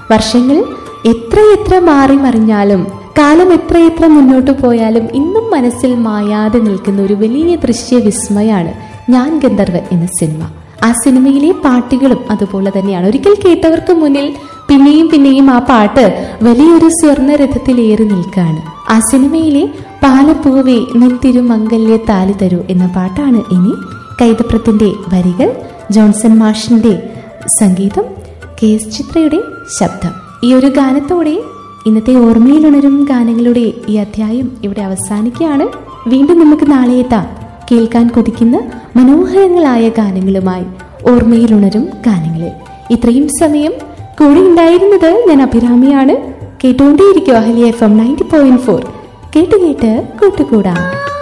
വർഷങ്ങൾ എത്രയെത്ര മാറി മറിഞ്ഞാലും കാലം എത്രയെത്ര മുന്നോട്ട് പോയാലും ഇന്നും മനസ്സിൽ മായാതെ നിൽക്കുന്ന ഒരു വലിയ ദൃശ്യ വിസ്മയാണ് ഞാൻ ഗന്ധർവൻ എന്ന സിനിമ ആ സിനിമയിലെ പാട്ടുകളും അതുപോലെ തന്നെയാണ് ഒരിക്കൽ കേട്ടവർക്ക് മുന്നിൽ പിന്നെയും പിന്നെയും ആ പാട്ട് വലിയൊരു സ്വർണ്ണരഥത്തിലേറി നിൽക്കുകയാണ് ആ സിനിമയിലെ പാലപ്പൂവേ നിൻ തിരുമംഗല്യ താലി തരൂ എന്ന പാട്ടാണ് ഇനി കൈതപ്രത്തിന്റെ വരികൾ ജോൺസൺ മാഷിന്റെ സംഗീതം കെ എസ് ചിത്രയുടെ ശബ്ദം ഈ ഒരു ഗാനത്തോടെ ഇന്നത്തെ ഓർമ്മയിലുണരും ഗാനങ്ങളുടെ ഈ അധ്യായം ഇവിടെ അവസാനിക്കുകയാണ് വീണ്ടും നമുക്ക് നാളെ എത്താം കേൾക്കാൻ കൊതിക്കുന്ന മനോഹരങ്ങളായ ഗാനങ്ങളുമായി ഓർമ്മയിലുണരും ഗാനങ്ങളിൽ ഇത്രയും സമയം കൂടെ ഉണ്ടായിരുന്നത് ഞാൻ അഭിരാമിയാണ് കേട്ടുകൊണ്ടേയിരിക്കും Ahalya F M ninety point four കേട്ട് കേട്ട് കൂട്ടുകൂടാം